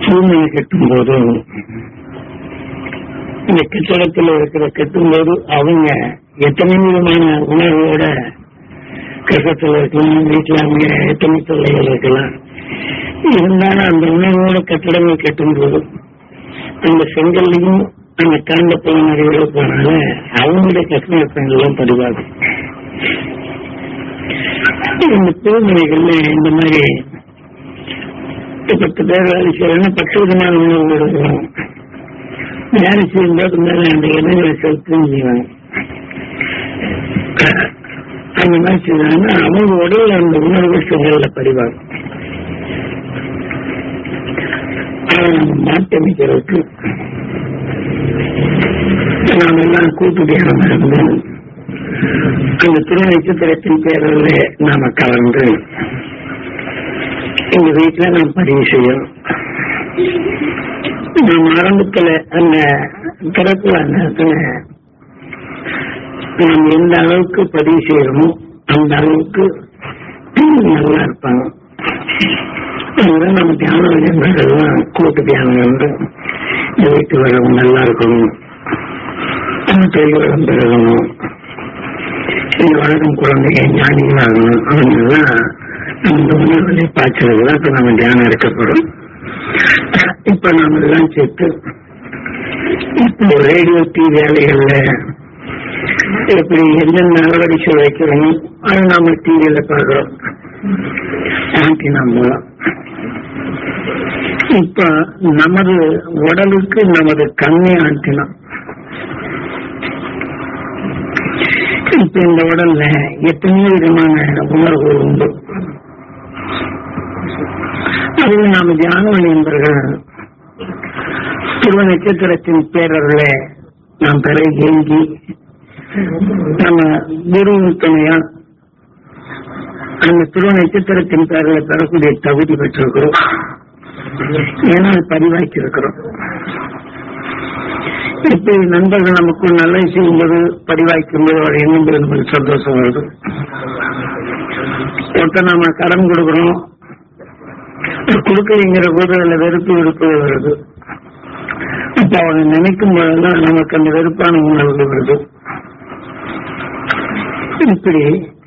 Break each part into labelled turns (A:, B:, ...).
A: பூமியை கட்டும் போதும் இந்த கட்டடத்தில் இருக்கிற கட்டும் போது அவங்க எத்தனை விதமான உணர்வோட கஷ்டத்தில் இருக்கலாம் வீட்டில் அவங்க எத்தனை தொல்லைகள் இருக்கலாம் இருந்தாலும் அந்த உணர்வோட கட்டடங்கள் கட்டும் போது அந்த செங்கல்லையும் அந்த கரண்ட புலனறிவுகள் போனால அவங்களுடைய கஷ்டம் எல்லாம் பதிவாகும் இந்த திருமணிகள்ல இந்த மாதிரி பத்து பேர் வேலை செய்யறதுன்னா பத்து விதமான உணவுகள் இருக்கும் வேலை செய்யும்போது மேல அந்த எண்ணெய்களை செலுத்தும் செய்வாங்க அந்த மாதிரி செய்தாங்கன்னா அவங்க உடல் அந்த உணர்வுகள் செங்கல்ல பதிவாகும் மாற்றமைக்கிறதுக்கு நாம் எல்லாம் கூட்டு தியானம் இருந்து அந்த திரு நட்சத்திரத்தின் பேரில் நாம கலந்து எங்க வீட்டுல நாம் பதிவு செய்யணும் நாம் ஆரம்பத்துல அந்த திறப்புல நேரத்துல நாம் எந்த அளவுக்கு பதிவு செய்யறோமோ அந்த அளவுக்கு நல்லா இருப்பாங்க அதுதான் நம்ம தியானம் விளையாடுறதுலாம் கூட்டு தியானம் வந்து இந்த வீட்டு வரவங்க நல்லா இருக்கணும் தொழில் வளம் பெறணும் இந்த வழக்கம் குழந்தைங்க ஞானிகளாகணும் அவங்கெல்லாம் நம்ம உணர்வுகளை பாய்ச்சறது தான் இப்ப நம்ம தியானம் இருக்கப்படும் இப்ப நாம எல்லாம் சேர்த்து இப்போ ரேடியோ டிவி வேலைகள்ல எப்படி எந்தெந்த நடவடிக்கை வைக்கிறோமோ அது நாம டிவியில பாக்குறோம் ஆன்டினா மூலம் இப்ப நமது உடலுக்கு நமது கண்ணே ஆன்டினா இப்ப இந்த உடல்ல எத்தனையோ விதமான உணர்வுகள் உண்டு அது நாம தியானம் என்பவர்கள் துருவ நட்சத்திரத்தின் பேரர்ல நாம் பெற ஏங்கி நம்ம குருவின் துணையா அந்த துருவ நட்சத்திரத்தின் பேரில் பெறக்கூடிய தகுதி பெற்றிருக்கிறோம் ஏன்னா பதிவாக்கி இருக்கிறோம் இப்ப நண்பர்கள் நமக்குள் நல்லது செய்யும்போது பதிவாய்க்கும் போது அவர் எண்ணும்போது நமக்கு சந்தோஷம் வருது ஒருத்தர் நாம கடன் கொடுக்கிறோம் கொடுக்கலைங்கிற போது அதுல வெறுப்பு வெறுப்பு வருது அப்ப அவங்க நினைக்கும் போதெல்லாம் நமக்கு அந்த வெறுப்பான உணர்வுகள் வருது இப்படி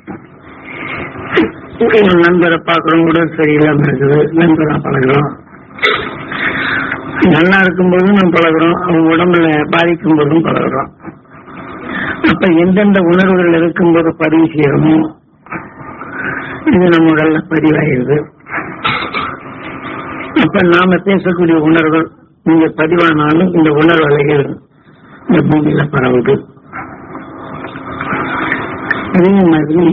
A: ஒரு நண்பரை பார்க்கறோம் கூட சரியில்லாம இருக்குது நண்பரா பழகிறோம் நல்லா இருக்கும்போதும் நம்ம பழகிறோம் அவங்க உடம்புல பாதிக்கும் போதும் பழகிறோம் அப்ப எந்தெந்த உணர்வுகள் இருக்கும்போது பதிவு செய்யறோமோ இது நம்ம உடல்ல பதிவாயிருது அப்ப நாம பேசக்கூடிய உணர்வுகள் நீங்க பதிவானாலும் இந்த உணர்வு அலைகள் இந்த பூமியில பரவுது அதே மாதிரி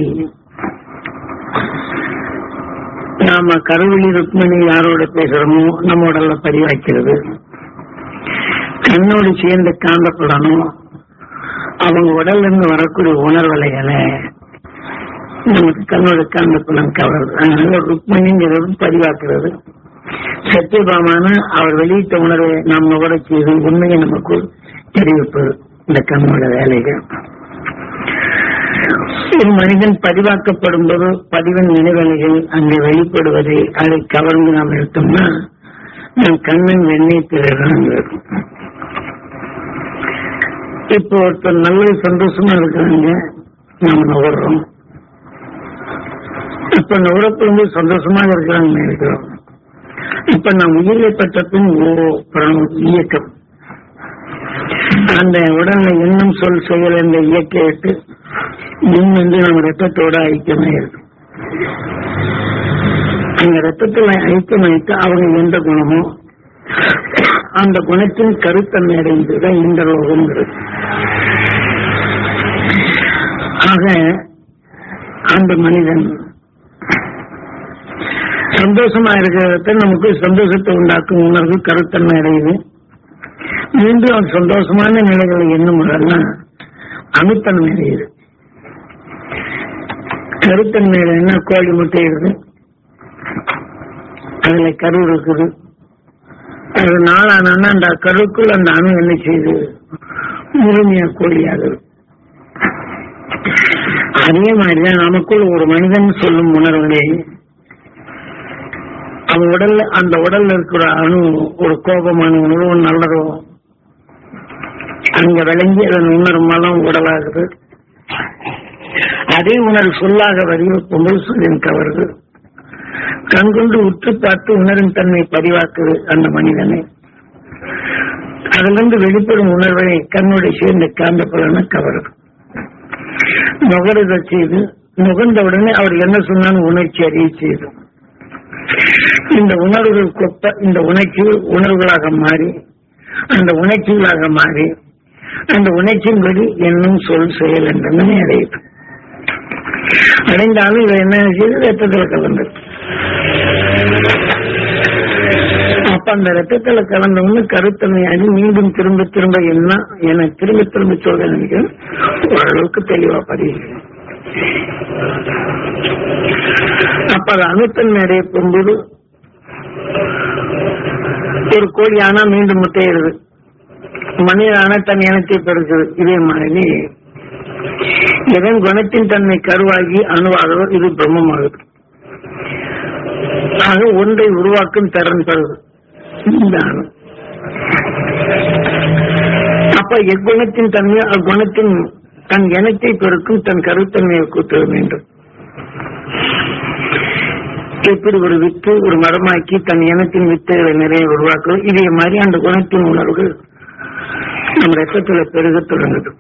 A: நாம கருவெளி ருக்மணி யாரோட பேசுறோமோ நம்ம உடல்ல பதிவாக்கிறது கண்ணோடு சேர்ந்து காந்தப்படணும் அவங்க உடல்ல இருந்து வரக்கூடிய உணர்வலைகளை நமக்கு கண்ணோட காந்தப்படம் கவருது அதனால ருக்மணிங்கிறது பதிவாக்குறது சத்தியபாமான அவர் வெளியிட்ட உணர்வை நாம் நுகர செய்து உண்மையை நமக்குள் தெரிவிப்பது இந்த கண்ணோட வேலைகள் ஒரு மனிதன் பதிவாக்கப்படும் போது பதிவின் நினைவலைகள் அங்கே வெளிப்படுவதை அதை கவர்ந்து நாம் எடுத்தோம்னா நம் கண்ணின் வெண்ணெய் பிறகு இருக்கும் இப்போ ஒருத்தர் நல்ல சந்தோஷமா இருக்கிறாங்க நாம் நுகர்றோம் இப்ப நுகரப்பிலிருந்து சந்தோஷமாக இருக்கிறாங்க இருக்கிறோம் இப்ப நாம் உயிரை பெற்ற பின் ஓ பிரணம் இயக்கம் அந்த உடல்ல எண்ணம் சொல் செயல் என்ற இயக்கிட்டு மின் வந்து நம்ம ரத்தத்தோட ஐக்கியமா இருக்கும் அந்த ரத்தத்துல ஐக்கியமாயிட்டு அவங்க எந்த குணமோ அந்த குணத்தின் கருத்தன்மை அடைந்ததுதான் இந்த லோகம்ங்கிறது ஆக அந்த மனிதன் சந்தோஷமா இருக்கிறத நமக்கு சந்தோஷத்தை உண்டாக்கும் உணர்வு கருத்தன்மை அடையுது மீண்டும் அவன் சந்தோஷமான நிலைகளை எண்ணும் போதெல்லாம் அணுத்தன்மை அடையுது கருத்தன்மையில என்ன கோழி முட்டை இருக்கு அதுல கரு இருக்குது அது நாளானா அந்த கருக்குள் அந்த அணு என்ன செய்யுது முழுமையா கோழியாகுது அதே மாதிரிதான் நமக்குள் ஒரு மனிதன் சொல்லும் உணர்வுகளை அவன் உடல்ல அந்த உடல்ல இருக்கிற அணு ஒரு கோபமான உணர்வு நல்லதோ அங்க விளங்கி அதன் உணர்வு மனம் உடலாகுது அதே உணர்வு சொல்லாக வடிவக்கும்போது சொல்லின் கவருது கண்கொண்டு உற்று பார்த்து உணரும் தன்மை பதிவாக்குது அந்த மனிதனை அதிலிருந்து வெளிப்படும் உணர்வை கண்ணுடைய சேர்ந்த காந்த பலனை கவருது நுகருத செய்து நுகர்ந்த உடனே அவர் என்ன சொன்னாலும் உணர்ச்சி அறிய செய்து இந்த உணர்வுகள் கொப்ப இந்த உணர்ச்சிகள் உணர்வுகளாக மாறி அந்த உணர்ச்சிகளாக மாறி அந்த உணர்ச்சியின்படி என்னும் சொல் செயல் என்றமே அடையுது அடைந்தாலும் இவ என்ன செய்து ரத்தத்தில் கலந்தது அப்ப அந்த ரத்தத்துல கலந்தவங்க கருத்தன்மையாகி மீண்டும் திரும்ப திரும்ப என்ன என திரும்ப திரும்ப சொல்ல நினைக்கிறேன் ஓரளவுக்கு தெளிவா பதிவு அப்ப அது அணுத்தன்மை அடைய போகும்போது ஒரு கோழி ஆனா மீண்டும் முட்டையிடுது மனிதனான தன் இனத்தை பெருக்குது இதே மாதிரி எதன் குணத்தின் தன்மை கருவாகி அணுவாகவோ இது பிரம்மமாகுது ஆக ஒன்றை உருவாக்கும் திறன் பெறுது இந்த அணு அப்ப எக்குணத்தின் தன்மை அக்குணத்தின் தன் இனத்தை பெருக்கும் தன் கருத்தன்மையை கூட்ட வேண்டும் எப்படி ஒரு வித்து ஒரு மரமாக்கி தன் இனத்தின் வித்தைகளை நிறைய உருவாக்குவது இதே மாதிரி அந்த குணத்தின் உணர்வுகள் நம்ம ரத்தத்துல பெருக தொடங்குது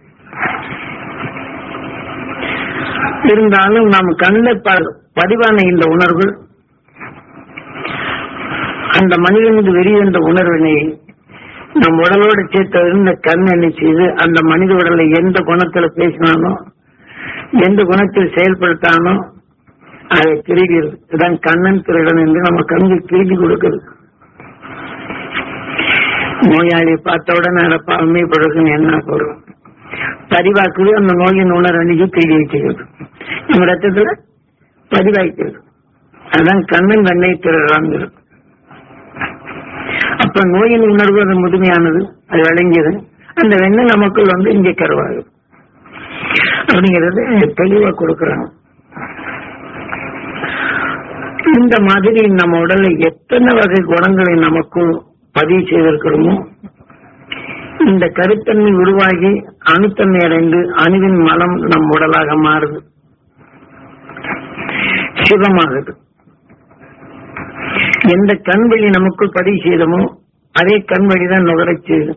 A: இருந்தாலும் நாம் கண்ணில் ப- பதிவான இந்த உணர்வுகள் அந்த மனிதனுக்கு வெளிவந்த உணர்வினை நம் உடலோடு சேர்த்து இருந்த கண் என்ன செய்து அந்த மனித உடலை எந்த குணத்துல பேசினானோ எந்த குணத்தில் செயல்படுத்தானோ அதை திருடிடுது இதான் கண்ணன் திருடன் என்று நம்ம கண்கு திருடி கொடுக்குது நோயாளியை பார்த்த உடனே அதை பாவமே படுக்குன்னு என்ன போடும் பதிவாக்குது அந்த நோயின் உணர்வு அன்னைக்கு திருடி வச்சுக்கிறது நம்ம ரத்தத்துல பதிவாய்க்கிறது அதான் கண்ணன் கண்ணை திருடுறாங்கிறது அப்ப நோயின் உணர்வு அது முதுமையானது அது விளங்கியது அந்த வெண்ணெய் நமக்குள் வந்து இங்கே கருவாகுது அப்படிங்கறது தெளிவா கொடுக்கறாங்க இந்த மாதிரி நம்ம உடல்ல எத்தனை வகை குணங்களை நமக்குள் பதிவு செய்திருக்கிறோமோ இந்த கருத்தன்மை உருவாகி அணுத்தன்மை அடைந்து அணுவின் மலம் நம் உடலாக மாறுது சிவமாகுது எந்த கண் வழி நமக்குள் பதிவு செய்தமோ அதே கண் வழிதான் நுகரச் செய்யுது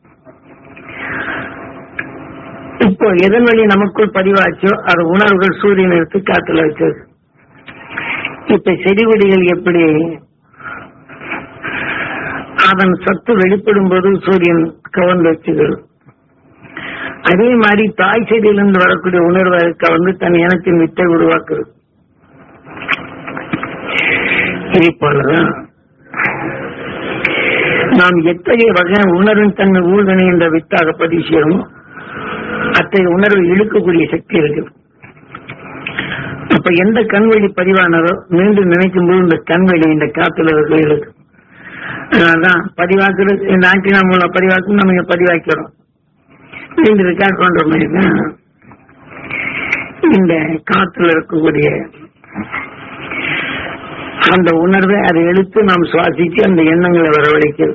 A: இப்போ எதன் வழி நமக்குள் பதிவாச்சோ அது உணர்வுகள் சூரியன் எடுத்து காத்துல வச்சது இப்ப செடிகொடிகள் எப்படி அதன் சத்து வெளிப்படும் போது சூரியன் கவர்ந்து வச்சுக்கிறது அதே மாதிரி தாய் செடியிலிருந்து வரக்கூடிய உணர்வை கவர்ந்து தன் இனத்தின் வித்தை உருவாக்குது இதே போலதான் நாம் எத்தகைய வகை உணர்வின் தன்மை ஊழ்வினை என்ற வித்தாக பதிவு செய்யணுமோ அத்தகைய உணர்வை இழுக்கக்கூடிய சக்தி இருக்குது அப்ப எந்த கண் வழி பதிவானதோ மீண்டும் நினைக்கும் போது இந்த கண் வழி இந்த காத்துல இருக்கு இருக்கு அதனாலதான் பதிவாக்குறது இந்த ஆண்டினா மூலம் பதிவாக்கும் நம்ம இங்க பதிவாக்கிறோம் மீண்டும் ரெக்கார்ட் பண்ற மாதிரி தான் இந்த காத்துல இருக்கக்கூடிய அந்த உணர்வை அதை எடுத்து நாம் சுவாசிச்சு அந்த எண்ணங்களை வரவழைக்கிறது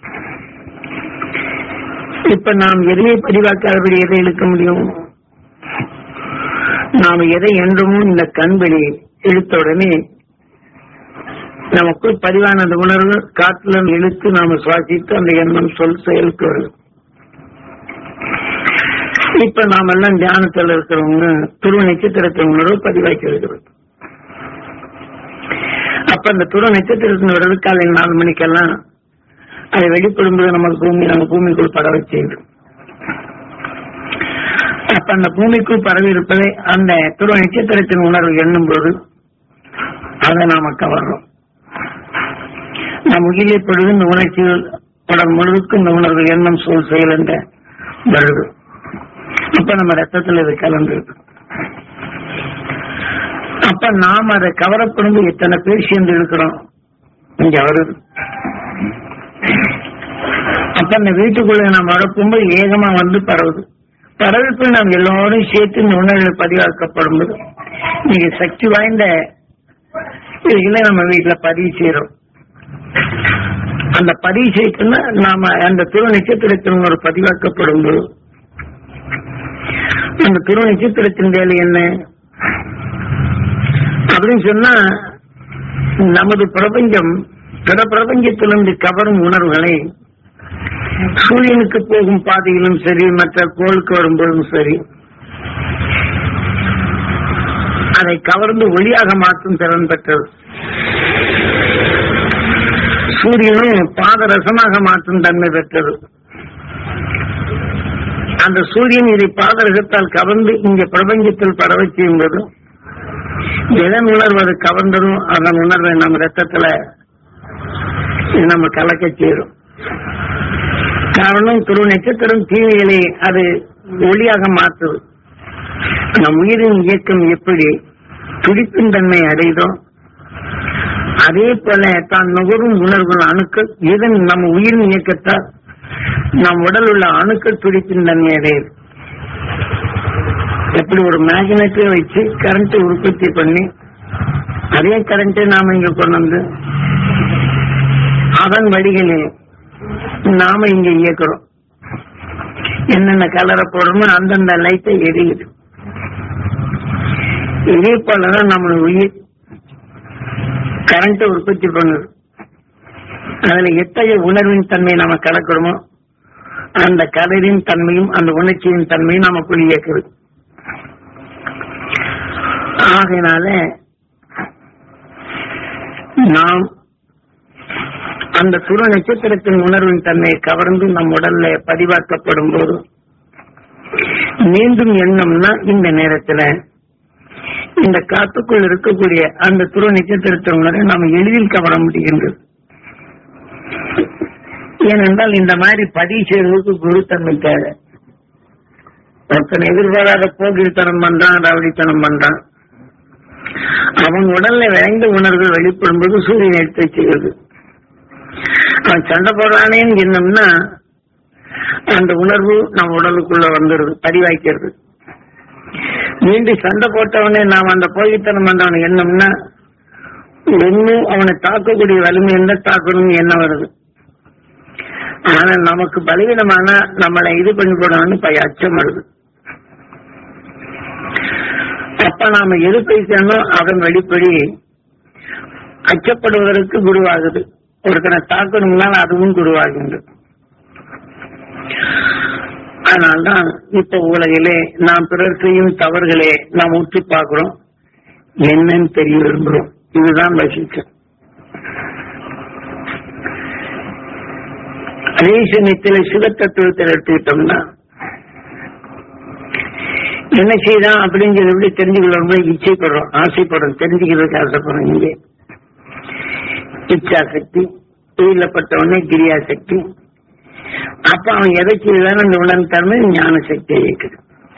A: இப்ப நாம் எதையை பதிவாக்காதபடி எதை இழுக்க முடியும் நாம் எதை என்றுமோ இந்த கண்வெளி இழுத்த உடனே நமக்குள் பதிவான அந்த உணர்வு காற்றுல இழுத்து நாம சுவாசித்து அந்த எண்ணம் சொல் செயலுக்கு வருது இப்ப நாம எல்லாம் தியானத்துல இருக்கிறவங்க துருவ நட்சத்திரத்தின் உணர்வு பதிவாக்கி இருக்கிறது அப்ப அந்த துருவ நட்சத்திரத்தின் வருது காலை நாலு மணிக்கெல்லாம் அது வெளிப்படும்போது நமக்கு பூமி நம்ம பூமிக்குள் பரவ செய்யுது அப்ப அந்த பூமிக்குள் பரவி இருப்பதை அந்த துருவ நட்சத்திரத்தின் உணர்வு எண்ணும் போது அதை நாம கவர்றோம் நம் உயிரை பொழுது இந்த உணர்ச்சிகள் உடல் முழுவதுக்கும் இந்த உணர்வு எண்ணம் சொல் செயல் என்ற வருது அப்ப நம்ம ரத்தத்தில் இது கலந்துருக்கு அப்ப நாம் அதை கவரப்படும் எத்தனை பேர் சேர்ந்து இருக்கிறோம் இங்க வருது அப்ப இந்த வீட்டுக்குள்ள நாம் வரப்போகும்போது ஏகமா வந்து பரவுது பரவிப்பு நாம் எல்லோரும் சேர்த்து இந்த உணர்வுகள் பதிவாக்கப்படும் போது நீங்க சக்தி வாய்ந்த இதுகளை நம்ம வீட்டுல பதிவு செய்யறோம் அந்த பரீட்சைக்குன்னா நாம அந்த துரு நட்சத்திரத்தின் ஒரு பதிவாக்கப்படும் போது அந்த துரு நட்சத்திரத்தின் வேலை என்ன அப்படின்னு சொன்னா நமது பிரபஞ்சம் பிற பிரபஞ்சத்திலிருந்து கவரும் உணர்வுகளை சூரியனுக்கு போகும் பாதையிலும் சரி மற்ற கோளுக்கு வரும்போதும் சரி அதை கவர்ந்து ஒளியாக மாற்றும் திறன் பெற்றது சூரியனும் பாதரசமாக மாற்றும் தன்மை பெற்றது அந்த சூரியன் இதை பாதரசத்தால் கவர்ந்து இங்க பிரபஞ்சத்தில் பரவச் செய்யும்போது எதன் உணர்வு அது கவர்ந்ததும் அதன் உணர்வை நம்ம ரத்தத்துல நம்ம கலக்க சேரும் காரணம் துரு நட்சத்திரம் தீமைகளை அது ஒளியாக மாற்றுது நம் உயிரின் இயக்கம் எப்படி துடிப்பின் தன்மை அடைதோ அதே போல தான் நுகரும் உணர்வுகள் அணுக்கள் இதன் நம்ம உயிரின் இயக்கத்தால் நம் உடல் உள்ள அணுக்கள் துடிப்பின் தன்மை அடையுது எப்படி ஒரு மேக்னெட்டை வச்சு கரண்ட் உற்பத்தி பண்ணி அதே கரண்ட்டை நாம இங்க கொண்டு வந்து அதன் வழிகளில் நாம இங்க இயக்குறோம் என்னென்ன கலரை போடுறோமோ அந்தந்த லைட்டை எரியுது இதே போலதான் நம்ம உயிர் கரண்ட் உற்பத்தி பண்ணுது அதுல எத்தகைய உணர்வின் தன்மை நாம கலக்கிறோமோ அந்த கலரின் தன்மையும் அந்த உணர்ச்சியின் தன்மையும் நமக்குள் இயக்குது ஆகையினால நாம் அந்த துரு நட்சத்திரத்தின் உணர்வின் தன்மையை கவர்ந்து நம் உடல்ல பதிவாக்கப்படும் போது மீண்டும் எண்ணம்னா இந்த நேரத்துல இந்த காத்துக்குள் இருக்கக்கூடிய அந்த துரு நட்சத்திரத்தின் உணர்வை நாம் எளிதில் கவர முடிகின்றது ஏனென்றால் இந்த மாதிரி பதிவு செய்வதற்கு குருத்தன்மை தேவை ஒருத்தன் எதிர்பாராத போக்கிரித்தனம் பண்றான் ரவடித்தனம் பண்றான் அவன் உடல்ல விளைந்த உணர்வு வெளிப்படும் போது சூரியன் எடுத்து செய்வது அவன் சண்டை போடுறானேன்னு என்னம்னா அந்த உணர்வு நம்ம உடலுக்குள்ள வந்துடுது பதிவாக்கிறது மீண்டும் சண்டை போட்டவனே நாம் அந்த போகித்தனம் பண்றவன் என்னம்னா ஒண்ணு அவனை தாக்கக்கூடிய வலிமை என்ன தாக்கணும்னு என்ன வருது ஆனா நமக்கு பலவீனமான நம்மளை இது பண்ணி போடணும்னு பய அச்சம் வருது அப்ப நாம எது பேசணும் அதன் வெளிப்படி அச்சப்படுவதற்கு குருவாகுது ஒருத்தனை தாக்கணும்னா அதுவும் குருவாகின்றது அதனால்தான் இப்ப உலகிலே நாம் பிறர் செய்யும் தவறுகளே நாம் உற்று பார்க்கிறோம் என்னன்னு தெரிய விரும்புகிறோம் இதுதான் வசிக்கம் அதே சமயத்தில் சிவத்தத்துவத்தில் எடுத்துக்கிட்டோம்னா என்ன செய்தான் அப்படிங்கிறது எப்படி தெரிஞ்சுக்கணும் இச்சைப்படுறோம் ஆசைப்படுறோம் தெரிஞ்சுக்கிறதுக்கு ஆசைப்படுறோம் இங்கே இச்சா சக்தி உயிரிழப்பட்டவனே கிரியா சக்தி அப்ப அவன் எதை செய்தான் அந்த உணர்வு தன்மை ஞான சக்தியை இயக்குது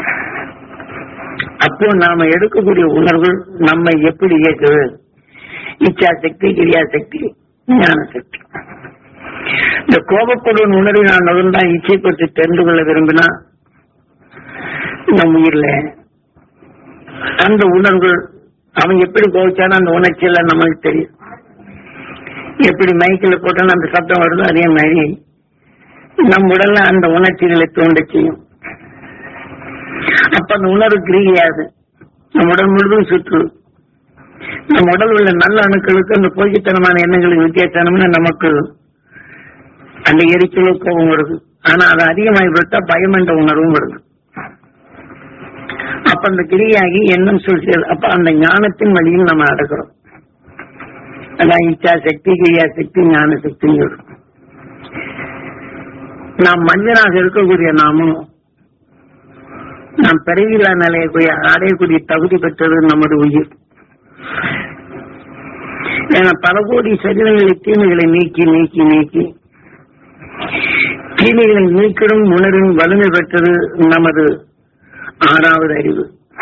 A: அப்போ நாம எடுக்கக்கூடிய உணர்வு நம்மை எப்படி இயக்குது இச்சா சக்தி கிரியா சக்தி ஞான சக்தி இந்த கோபப்படுவன் உணர்வை நான் நகர்ந்தா இச்சை பற்றி தெரிந்து கொள்ள விரும்பினா நம் உயிர்ல அந்த உணர்வுகள் அவன் எப்படி கோவிச்சானோ அந்த உணர்ச்சி எல்லாம் நமக்கு தெரியும் எப்படி மைக்கில் போட்டாலும் அந்த சத்தம் வருதோ அதே மாதிரி நம் உடல்ல அந்த உணர்ச்சிகளை தோண்ட செய்யும் அப்ப அந்த உணர்வு கிரியாது நம் உடல் முழுதும் சுற்று நம் உடல் உள்ள நல்ல அணுக்களுக்கு அந்த போய்கித்தனமான எண்ணங்களுக்கு வித்தியாசம்னா நமக்கு அந்த எரிச்சலோ கோபம் வருது ஆனா அது அதிகமாகி விட்டா பயம் என்ற உணர்வும் வருது அப்ப அந்த கிரியாகி எண்ணம் சொல்றது அப்ப அந்த ஞானத்தின் வழியில் நம்ம அடக்கிறோம் அதான் இச்சா சக்தி கிரியா சக்தி ஞான சக்தி நாம் மனிதனாக இருக்கக்கூடிய நாமும் நாம் பிறவிலா நிலையக்கூடிய அடையக்கூடிய தகுதி பெற்றது நமது உயிர் ஏன்னா பல கோடி சரீரங்களை தீமைகளை நீக்கி நீக்கி நீக்கி தீமைகளை நீக்கிடும் உணர்வின் வலிமை பெற்றது நமது ஆறாவது அறிவு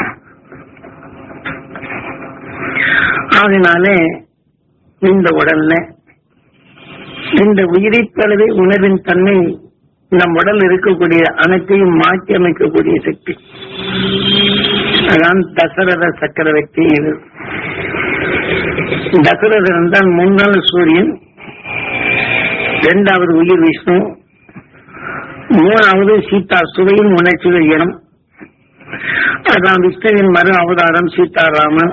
A: ஆகினாலே இந்த உடல்ல இந்த உயிரிப்பளவை உணர்வின் தன்மை நம் உடல் இருக்கக்கூடிய அனைத்தையும் மாற்றி அமைக்கக்கூடிய சக்தி அதான் தசரத சக்கரவர்த்தி இது தசரதன் தான் முன்னாள் சூரியன் இரண்டாவது உயிர் விஷ்ணு மூணாவது சீதா சுவையும் உணர்ச்சிகள் இனம் அதான் விஷ்ணுவின் மறு அவதாரம் சீதாராமன்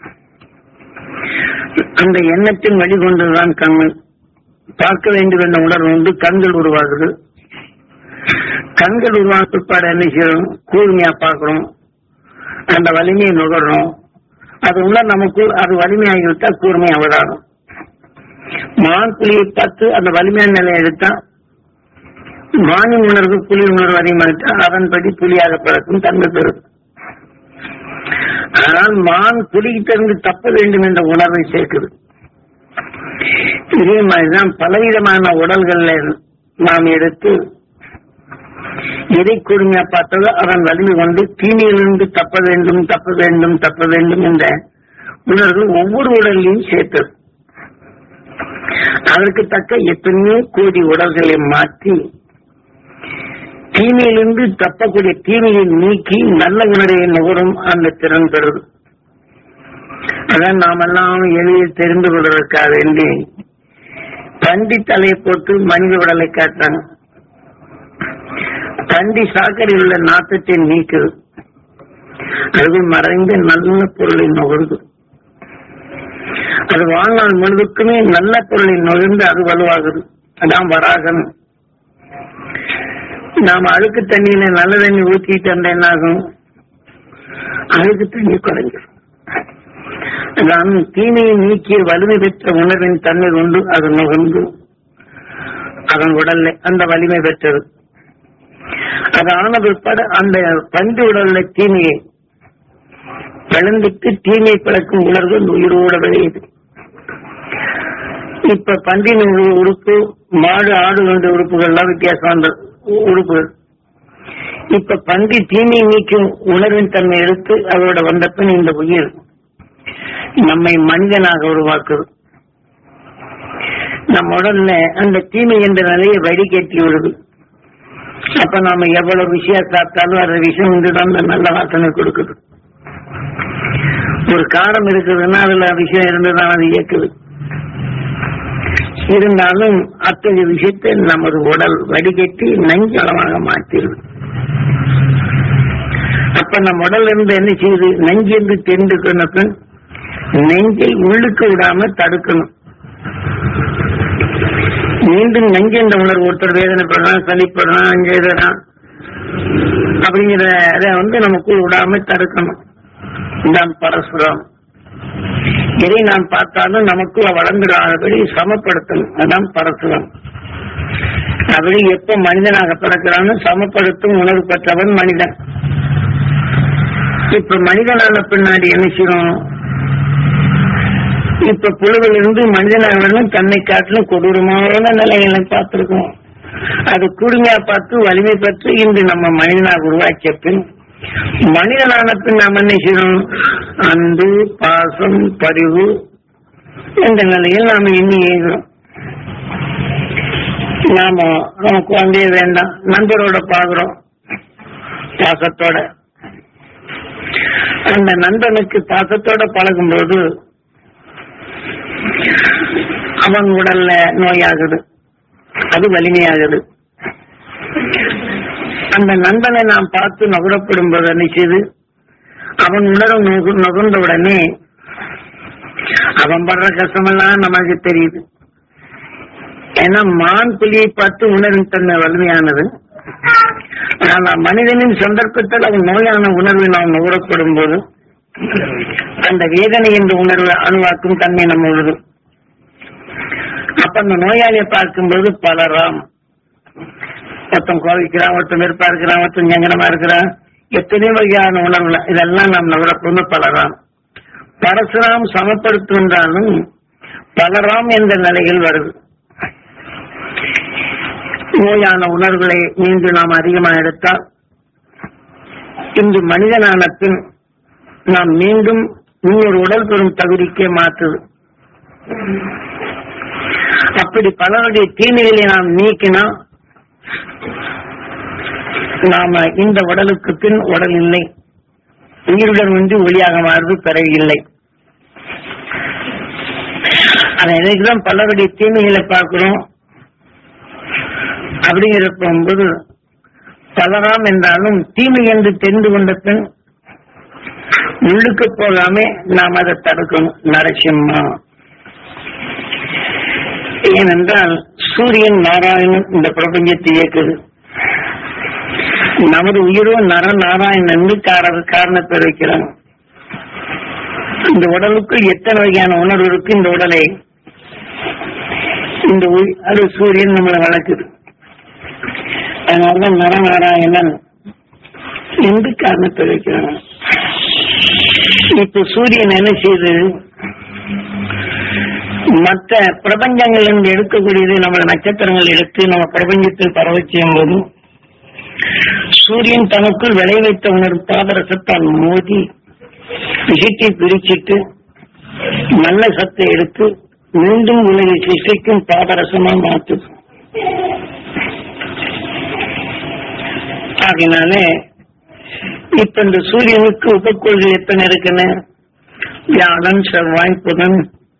A: அந்த எண்ணத்தின் வழிகொண்டுதான் கண்ணு பார்க்க வேண்டும் என்ற உணர்வு உண்டு கண்கள் உருவாகுது கண்கள் உருவான பிற்பாடு என்ன செய்யறோம் கூர்மையா பார்க்கிறோம் அந்த வலிமையை நுகர்றோம் அது உள்ள நமக்கு அது வலிமையாகிவிட்டா கூர்மை அவதாரம் மான் புலியை பார்த்து அந்த வலிமையான நிலையை எடுத்தா மானின் உணர்வு புலி உணர்வு அதிகமாகிட்டா அதன்படி புலியாக பிறக்கும் தன்மை பெறும் ஆனால் மான் புலியிட்டிருந்து தப்ப வேண்டும் என்ற உணர்வை சேர்க்குது இதே மாதிரிதான் பலவிதமான உடல்கள்ல நாம் எடுத்து எதை கூர்மையா பார்த்ததோ அதன் வலிமை கொண்டு தீமையிலிருந்து தப்ப வேண்டும் தப்ப வேண்டும் தப்ப வேண்டும் என்ற உணர்வு ஒவ்வொரு உடலையும் சேர்த்தது அதற்கு தக்க எத்தனையோ கோடி உடல்களை மாற்றி தீமையிலிருந்து தப்பக்கூடிய தீமையை நீக்கி நல்ல உணர்வை நுகரும் அந்த திறன் பெறுது அதான் நாமெல்லாம் எளிதில் தெரிந்து கொள்வதற்காக வேண்டி பண்டி தலையை போட்டு மனித உடலை காட்டாங்க பண்டி சாக்கரையில் உள்ள நாட்டத்தை நீக்குது அது மறைந்து நல்ல பொருளை நுகர்ந்து அது வாழ்நாள் முழுவதுக்குமே நல்ல பொருளை நுகர்ந்து அது வலுவாகுது அதான் வராகன் நாம அழுக்கு தண்ணியில நல்ல தண்ணி ஊத்திட்டு அந்த என்ன ஆகும் அழுக்கு தண்ணி குறைஞ்சிடும் அதான் தீமையை நீக்கிய வலிமை பெற்ற உணர்வின் தன்மை கொண்டு அது நுகர்ந்து அதன் உடல்ல அந்த வலிமை பெற்றது அது ஆன பிற்பாடு அந்த பந்து உடல்ல தீமையை பிளந்துட்டு தீமை பிளக்கும் உணர்வு அந்த உயிரோட விளையுது இப்ப பன்றின் உ- உறுப்பு மாடு ஆடு என்ற உறுப்புகள்லாம் வித்தியாசமான உறுப்புகள் இப்ப பன்றி தீமை நீக்கும் உணர்வின் தன்மை எடுத்து அதோட வந்த பின் இந்த உயிர் நம்மை மனிதனாக உருவாக்குது நம்ம உடல்ல அந்த தீமை என்ற நிலையை வடிகட்டி விடுது அப்ப நாம எவ்வளவு விஷயம் சாப்பிட்டாலும் அந்த விஷயம் வந்துதான் அந்த நல்ல வாசனை கொடுக்குது ஒரு காரம் இருக்குதுன்னா அதுல விஷயம் இருந்துதான் அது இயக்குது இருந்தாலும் அத்தகைய விஷயத்தை நமது உடல் வடிகட்டி நஞ்சளமாக மாற்றிடுது அப்ப நம்ம உடல்ல இருந்து என்ன செய்யுது நஞ்சென்று தெரிந்துக்கணும் நெஞ்சை உள்ளுக்கு விடாம தடுக்கணும் மீண்டும் நஞ்சென்ற உணர்வு ஒருத்தர் வேதனைப்படுறான் சளிப்படுறான் அஞ்செழுறான் அப்படிங்கிற இதை வந்து நமக்கு விடாம தடுக்கணும் இதான் பரசுரம் எதை நாம் பார்த்தாலும் நமக்குள்ள வளர்ந்துடாதபடி சமப்படுத்தணும் அதான் பரசுரம் அப்படி எப்ப மனிதனாக பிறக்கிறான்னு சமப்படுத்தும் உணர்வு பெற்றவன் மனிதன் இப்ப மனிதனான பின்னாடி என்ன செய்யணும் இப்ப புழுவில் இருந்து மனிதனாக தன்னை காட்டிலும் கொடூரமான நிலைகளை பார்த்திருக்கோம் அது கூர்மையா பார்த்து வலிமை பெற்று இன்று நம்ம மனிதனாக உருவாக்கிய பின் மனிதனான பின் நாம் என்ன செய்யணும் அன்பு பாசம் பரிவு என்ற நிலையில் நாம எண்ணி எழுகிறோம் நாம நமக்கு வந்தே வேண்டாம் நண்பரோட பாக்குறோம் பாசத்தோட அந்த நண்பனுக்கு பாசத்தோட பழகும்போது அவன் உடல்ல நோயாகுது அது வலிமையாகுது அந்த நண்பனை நாம் பார்த்து நுகரப்படும் போது என்ன செய்து அவன் உணரும் நுகு- நுகர்ந்த உடனே அவன் படுற கஷ்டமெல்லாம் நமக்கு தெரியுது ஏன்னா மான் புலியை பார்த்து உணர்வின் தன்மை வலிமையானது ஆனால் மனிதனின் சந்தர்ப்பத்தில் அவன் நோயான உணர்வை நாம் நுகரப்படும் போது அந்த வேதனை என்ற உணர்வு அணுவாக்கும் தன்மை நம்ம உள்ளது அப்ப அந்த நோயாளியை பார்க்கும்போது பலராம் ஒருத்தன் கோவிக்கிறான் ஒருத்தன் நெருப்பா இருக்கிறான் ஒருத்தன் ஞங்கனமா இருக்கிறான் எத்தனை வகையான உணர்வுல இதெல்லாம் நாம் நுகரப்படும் பலராம் பரசுராம் சமப்படுத்துகின்றாலும் பலராம் என்ற நிலையில் வருது நோயான உணர்வுகளை மீண்டும் நாம் அதிகமாக எடுத்தால் இன்று மனிதனான பின் நாம் மீண்டும் இன்னொரு உடல் பெறும் தகுதிக்கே மாற்றுது அப்படி பலருடைய தீமைகளை நாம் நீக்கினா நாம இந்த உடலுக்கு பின் உடல் இல்லை உயிருடன் ஒன்றி ஒளியாக மாறுது பிறகு இல்லை அதை தான் பலருடைய தீமைகளை பார்க்கிறோம் அப்படிங்கிற போகும்போது தவறாம் என்றாலும் தீமை என்று தெரிந்து கொண்ட பின் உள்ளுக்கு போகாம நாம் அதை தடுக்கணும் நரசிம்மா ஏனென்றால் சூரியன் நாராயணன் இந்த பிரபஞ்சத்தை இயக்குது நமது உயிரோ நர நாராயணன் என்று கார காரண பேர் வைக்கிறாங்க இந்த உடலுக்குள் எத்தனை வகையான உணர்வு இருக்கு இந்த உடலை இந்த உயிர் அது சூரியன் நம்மளை வளர்க்குது அதனாலதான் நரநாராயணன் என்று காரணத்தை வைக்கிறாங்க இப்ப சூரியன் என்ன செய்யுது மற்ற பிரபஞ்சங்கள் இருந்து எடுக்கக்கூடியது நம்ம நட்சத்திரங்கள் எடுத்து நம்ம பிரபஞ்சத்தில் பரவச் செய்யும் போது சூரியன் தனக்குள் விளைவித்த உணர்வு பாதரசத்தால் மோதி விஷத்தை பிரிச்சிட்டு நல்ல சத்தை எடுத்து மீண்டும் உலகை சிருஷ்டிக்கும் பாதரசமா மாற்றுது ஆகினாலே இப்ப இந்த சூரியனுக்கு உபக்கோள்கள் எத்தனை இருக்குன்னு வியாழன் செவ்வாய் புதன்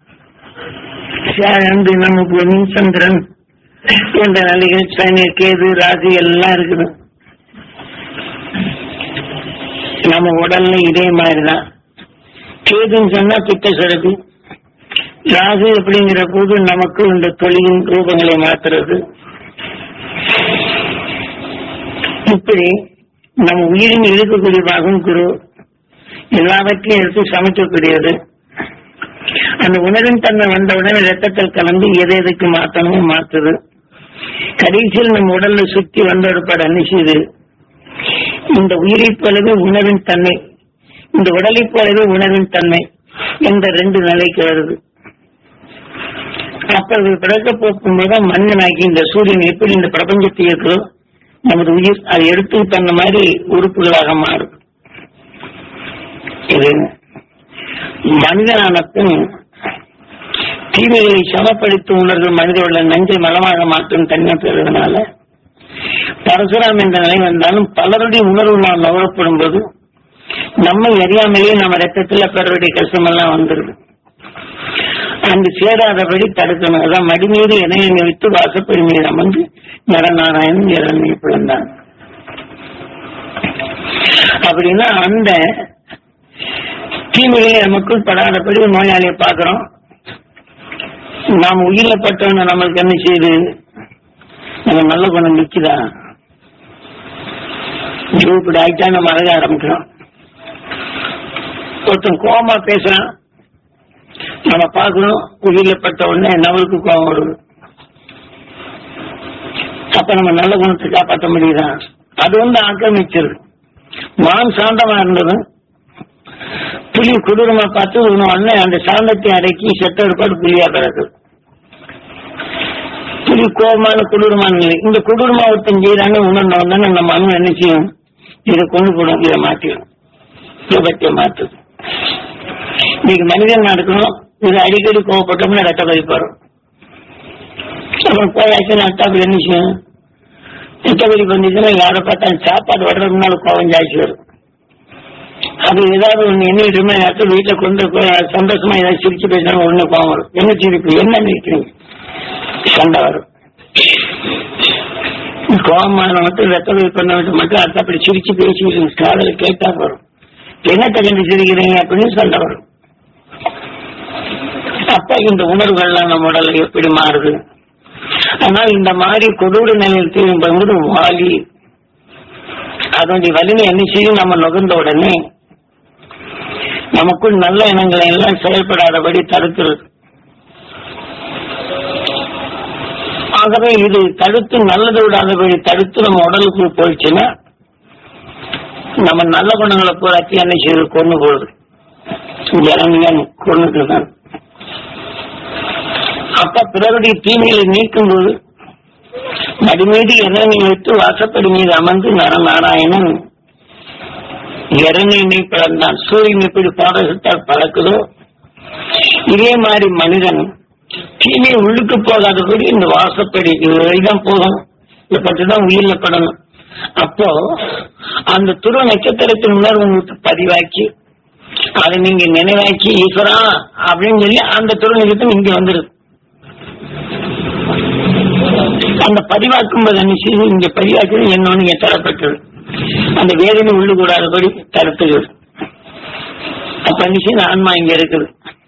A: சேழன் தினம் புனி சந்திரன் போன்ற நிலைகள் சனி கேது ராசி எல்லாம் இருக்குது நம்ம உடல்ல இதே மாதிரிதான் கேதுன்னு சொன்னா பித்த சுரபி ராகு அப்படிங்கிற போது நமக்கு இந்த தொழிலின் ரூபங்களை மாத்துறது இப்படி நம்ம உயிரின் இருக்கக்கூடிய பாகம் குரு எல்லாவற்றையும் எடுத்து சமைக்கக்கூடியது அந்த உணவின் தன்மை வந்தவுடனே ரத்தத்தில் கலந்து எதை எதுக்கு மாத்தணுமோ மாத்துது கடைசியில் நம்ம உடல்ல சுத்தி வந்த ஒருபாடு அனுசிது இந்த உயிரை போலவே உணவின் தன்மை இந்த உடலை போலவே உணவின் தன்மை என்ற ரெண்டு நிலைக்கு வருது அப்ப அது பிறக்க போகும்போது மனிதனாகி இந்த சூரியன் எப்படி இந்த பிரபஞ்சத்தை இருக்கிறோ நமது உயிர் அதை எடுத்து தந்த மாதிரி உறுப்புகளாக மாறுது இது மனிதனான பின் தீமைகளை சமப்படுத்தி உணர்வு மனிதர்களை நஞ்சை மலமாக மாற்றும் தன்மை பெறுவதனால பரசுராம் என்ற நிலை வந்தாலும் பலருடைய உணர்வு நாம் நுகரப்படும் போது நம்மை அறியாமலேயே நம்ம ரத்தத்துல பெறக்கூடிய கஷ்டமெல்லாம் வந்துருது அங்கு சேராதபடி தடுக்கணும் அதான் மடிமீது இணையங்க வைத்து வாசப்படி மீது அமர்ந்து நரநாராயணன் இறங்கி பிறந்தான் அப்படின்னா அந்த தீமைகளை நமக்குள் படாதபடி நோயாளியை பார்க்கிறோம் நாம் உயிரில பட்டவங்க நம்மளுக்கு என்ன செய்யுது நம்ம நல்ல குணம் நிக்குதா இப்படி ஆயிட்டா நம்ம அழக ஆரம்பிக்கிறோம் ஒருத்தன் கோபமா பேசுறான் நம்ம பார்க்கணும் உயிரில பட்ட உடனே நம்மளுக்கு கோபம் வருது அப்ப நம்ம நல்ல குணத்தை காப்பாற்ற முடியுதா அது வந்து ஆக்கிரமிச்சிருக்கு மான் சாந்தமா இருந்தது புலி கொடூரமா பார்த்து உடனே அந்த சாந்தத்தை அடக்கி செத்த ஏற்பாடு புலியா பிறகு புலி கோபமான கொடூரமான நிலை இந்த கொடூரமா ஒருத்தன் செய்யறாங்க உணர்ந்த உடனே நம்ம மனம் என்ன செய்யும் இதை கொண்டு போடும் இதை மாற்றிடும் விபத்தை மாற்றுது இன்னைக்கு மனிதன் நடக்கணும் இது அடிக்கடி கோவப்பட்டோம்னா ரத்த பதிப்பாரு அப்புறம் போயாச்சு நட்டாப்பு என்ன செய்யும் ரத்த பதிப்பு வந்துச்சுன்னா யாரை பார்த்தா சாப்பாடு வர்றதுக்கு முன்னால கோவம் ஜாஸ்தி வரும் அது ஏதாவது ஒண்ணு என்ன விட்டுமே நேரத்தில் வீட்டுல கொண்டு போய் சந்தோஷமா ஏதாவது சிரிச்சு பேசினாலும் உடனே கோவம் வரும் என்ன சிரிப்பு என்ன நினைக்கிறீங்க சண்டை வரும் கோபமான மட்டும் ரத்த பதிப்பு பண்ண மட்டும் அடுத்த அப்படி சிரிச்சு பேசி காதல கேட்டா வரும் என்னத்தை கண்டு சிரிக்கிறீங்க அப்படின்னு சண்டை வரும் அப்ப இந்த உணர்வுகள்லாம் நம்ம உடல்ல எப்படி மாறுது ஆனால் இந்த மாதிரி கொடூர நிலையில் தீரும்போது வாலி அதனுடைய வலிமை என்ன செய்யும் நம்ம நுகர்ந்த உடனே நமக்குள் நல்ல எண்ணங்களை எல்லாம் செயல்படாதபடி தடுக்கிறது ஆகவே இது தடுத்து நல்லது விடாதபடி தடுத்து நம்ம உடலுக்குள் போயிடுச்சுன்னா நம்ம நல்ல குணங்களை பூராத்தி என்ன செய்யுது கொண்டு போகுது இறங்கியான் கொண்டுட்டு தான் அப்ப பிறருடைய தீமைகளை நீக்கும் போது மடிமீது இறங்கி வைத்து வாசப்படி மீது அமர்ந்து நரநாராயணன் இறங்கி பிறந்தான் சூரியன் எப்படி பாடகத்தால் பறக்குதோ இதே மாதிரி மனிதன் தீமை உள்ளுக்கு போகாதபடி இந்த வாசப்படி இதுதான் போகணும் இதை பற்றி தான் உயிரில் படணும் அப்போ அந்த துருவ நட்சத்திரத்தின் உணர்வு உங்களுக்கு பதிவாக்கி அதை நீங்க நினைவாக்கி ஈஸ்வரா அப்படின்னு சொல்லி அந்த துருவ நட்சத்திரம் இங்க வந்துருது அந்த பதிவாக்கும் போது என்ன செய்யுது இங்க பதிவாக்குறது என்னன்னு இங்க தரப்பட்டது அந்த வேதனை உள்ளு கூடாதபடி தரத்துகிறது அப்ப என்ன செய்யுது ஆன்மா இங்க இருக்குது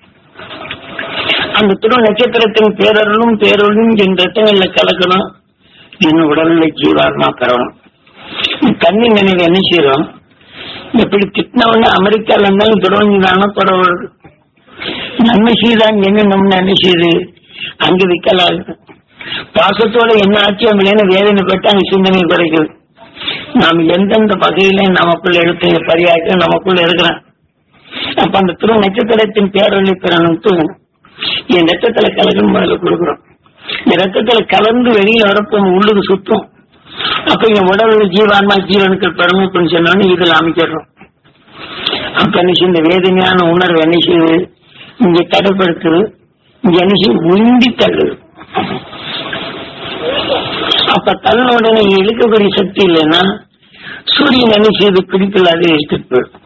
A: அந்த துரு நட்சத்திரத்தின் பேரருளும் பேரொருளும் என் ரத்தங்கள்ல கலக்கணும் என் உடல்ல ஜீவாத்மா பெறணும் தண்ணி நினைவு என்ன செய்யறோம் எப்படி திட்டினவன அமெரிக்கால இருந்தாலும் துறவஞ்சிதான பரவாயில்ல நன்மை செய்தான் என்னன்னு என்ன செய்யுது அங்க விக்கலாது பாசத்தோட என்ன ஆச்சு அப்படின்னு வேதனை பட்டு அங்க சிந்தனை குறைக்குது நாம் எந்தெந்த வகையில நமக்குள்ள எடுத்து பரியாக்க நமக்குள்ள இருக்கிறோம் அப்ப அந்த திரு நட்சத்திரத்தின் பேரொழி பெறணும்ட்டு என் ரத்தத்துல கலக்கும் முதல்ல கொடுக்குறோம் இந்த ரத்தத்துல கலந்து வெளியில வரப்போ உங்க உள்ளுக்கு சுத்தம் அப்ப இங்க உடல் ஜீவான்மா ஜீவனுக்கள் பெறணும் சொன்னோன்னு இதுல அமைக்கிறோம் அப்ப என்ன செய்யுது, இந்த வேதனையான உணர்வு என்ன செய்யுது இங்க தடைப்படுத்துது இங்க என்ன செய்யுது உந்தி தள்ளுது அப்ப தள்ள உடனே இழுக்கக்கூடிய சக்தி இல்லைன்னா சூரியன் என்ன செய்யுது பிடிக்கல அது எடுத்துட்டு போயிடும்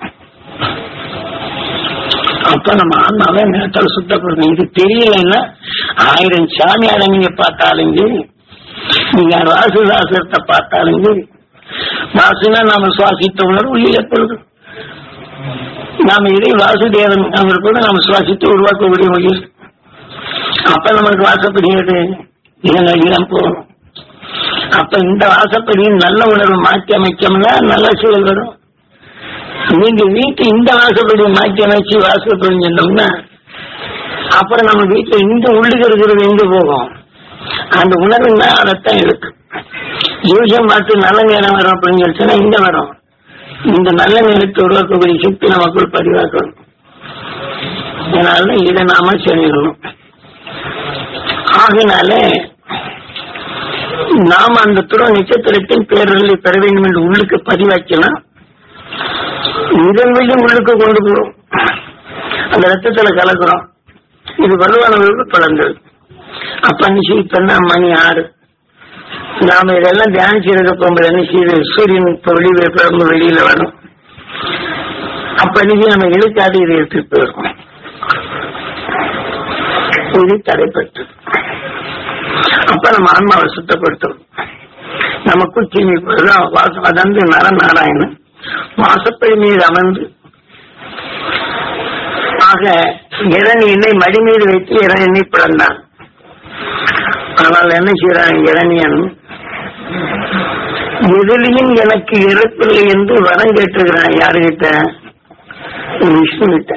A: அப்ப நம்ம ஆன்மாவை நேரத்தால் சுத்தப்படுத்தணும் இது தெரியலன்னா ஆயிரம் சாமியார நீங்க பார்த்தாலும் சரி, நீங்க வாசுதாசத்தை பார்த்தாலும் சரி, வாசுனா நாம சுவாசித்த உணர்வு உள்ளே எப்பொழுது நாம இதை வாசுதேவன் அவர் கூட நாம சுவாசித்து உருவாக்கக்கூடிய உயிர் அப்ப நமக்கு வாசப்படுகிறது இதன் இடம் போகணும் அப்ப இந்த வாசப்படி நல்ல உணர்வு மாற்றி அமைச்சோம்னா நல்ல செயல் வரும் நீங்க வீட்டு இந்த வாசப்படி மாற்றி அமைச்சு வாசப்படி சொன்னோம்னா அப்புறம் நம்ம வீட்டுல இந்த உள்ளுக்கு இருக்கிறது எங்க போகும் அந்த உணர்வு தான் அதைத்தான் இருக்கு யூசம் பார்த்து நல்ல நேரம் வரும் அப்படின்னு சொல்லிச்சுன்னா இங்க வரும் இந்த நல்ல நேரத்தை உருவாக்கக்கூடிய சக்தி நமக்குள் பதிவாக்கணும் அதனால இதை நாம செய்யணும் ஆகினால நாம அந்த துற நட்சத்திரத்தின் பேரர்களை பெற வேண்டும் என்று உள்ளுக்கு பதிவாக்கலாம் இதன் மீது உள்ளுக்கு கொண்டு போறோம் அந்த ரத்தத்துல கலக்குறோம் இது வலுவானவர்களுக்கு பலன்கள் அப்ப அன்னைக்கு இப்ப என்ன மணி ஆறு நாம இதெல்லாம் தியானிச்சிருக்க போகும்போது என்ன செய்யுது சூரியன் இப்ப வெளியில கிளம்பு வெளியில வரும் அப்ப அன்னைக்கு நம்ம இழுக்காது இதை எடுத்துட்டு போயிருக்கோம் இது தடைப்பட்டு அப்ப நம்ம ஆன்மாவை சுத்தப்படுத்தும் நமக்குள் தீமை போதுதான் வாசம் அதாவது நரநாராயணன் வாசப்பை மீது அமர்ந்து ஆக இரணி எண்ணெய் மடி மீது வைத்து இரணி பிளந்தான் ஆனால் என்ன செய்யறான் இரணியன் எதிலையும் எனக்கு இறப்பில்லை என்று வரம் கேட்டிருக்கிறான் யாருகிட்ட விஷ்ணு கிட்ட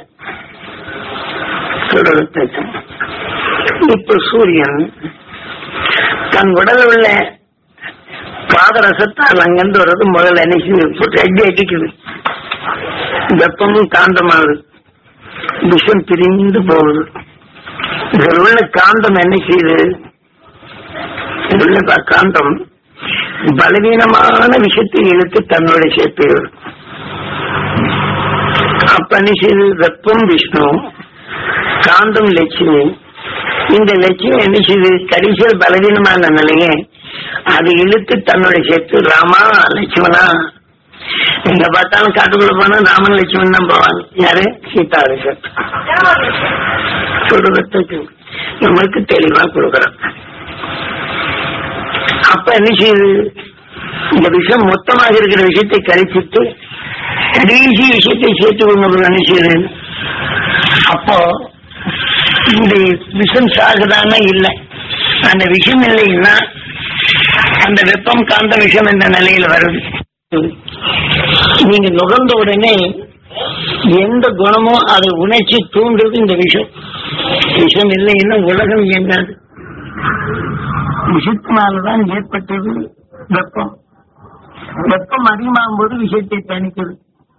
A: தொடரத்தை இப்ப சூரியன் தன் உடல் உள்ள பாதரசத்தால் அங்கிருந்து வர்றது முதல்ல என்ன செய்யுது அடி அடிக்குது வெப்பமும் காந்தமாகுது விஷம் பிரிந்து போகுது இதில் உள்ள காந்தம் என்ன செய்யுது இதில் உள்ள ப- காந்தம் பலவீனமான விஷயத்தை இழுத்து தன்னோட சேர்த்து அப்ப என்ன செய்யுது வெப்பம் விஷ்ணு காந்தம் லட்சுமி இந்த லட்சுமி என்ன செய்யுது கடைசியில் பலவீனமான நிலையை அது இழுத்து தன்னோட சேர்த்து ராமா லட்சுமணா எங்க பார்த்தாலும் காட்டுக்குள்ள போனா ராமன் லட்சுமணன் தான் போவாங்க யாரு சீதா சேர்த்து சொல்றதுக்கு நம்மளுக்கு தெளிவா கொடுக்குறோம் அப்ப என்ன செய்யுது இந்த விஷயம் மொத்தமாக இருக்கிற விஷயத்தை கழிச்சிட்டு கடைசி விஷயத்தை சேர்த்து கொண்டு என்ன செய்யுது அப்போ இந்த விஷம் சாகுதானா இல்லை அந்த விஷம் இல்லைன்னா அந்த வெப்பம் காந்த விஷம் என்ற நிலையில வருது நீங்க நுகர்ந்த உடனே எந்த குணமும் அதை உணர்ச்சி தூண்டுறது இந்த விஷம் விஷம் இல்லைன்னா உலகம் இயங்காது விஷத்தினால்தான் ஏற்பட்டது வெப்பம் வெப்பம் அதிகமாகும் போது விஷயத்தை தணிக்குது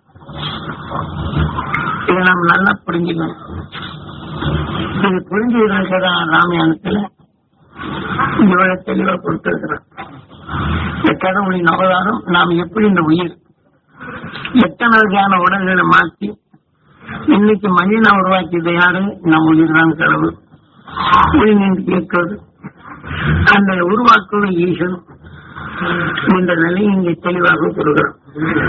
A: இதை நாம் நல்லா புரிஞ்சுக்கணும் இது புரிஞ்சுக்கிறதுதான் ராமாயணத்துல இவ்வளவு தெளிவா கொடுத்திருக்கிறோம் இந்த கடவுளின் அவதாரம் நாம் எப்படி இந்த உயிர் எத்தனை வகையான உடல்களை மாற்றி இன்னைக்கு மனிதனை உருவாக்கியது யாரு நம் உயிர் தான் கடவுள் உயிர் நின்று கேட்கிறது அந்த உருவாக்குவது ஈசன் இந்த நிலையை இங்கே தெளிவாக கொடுக்கிறோம்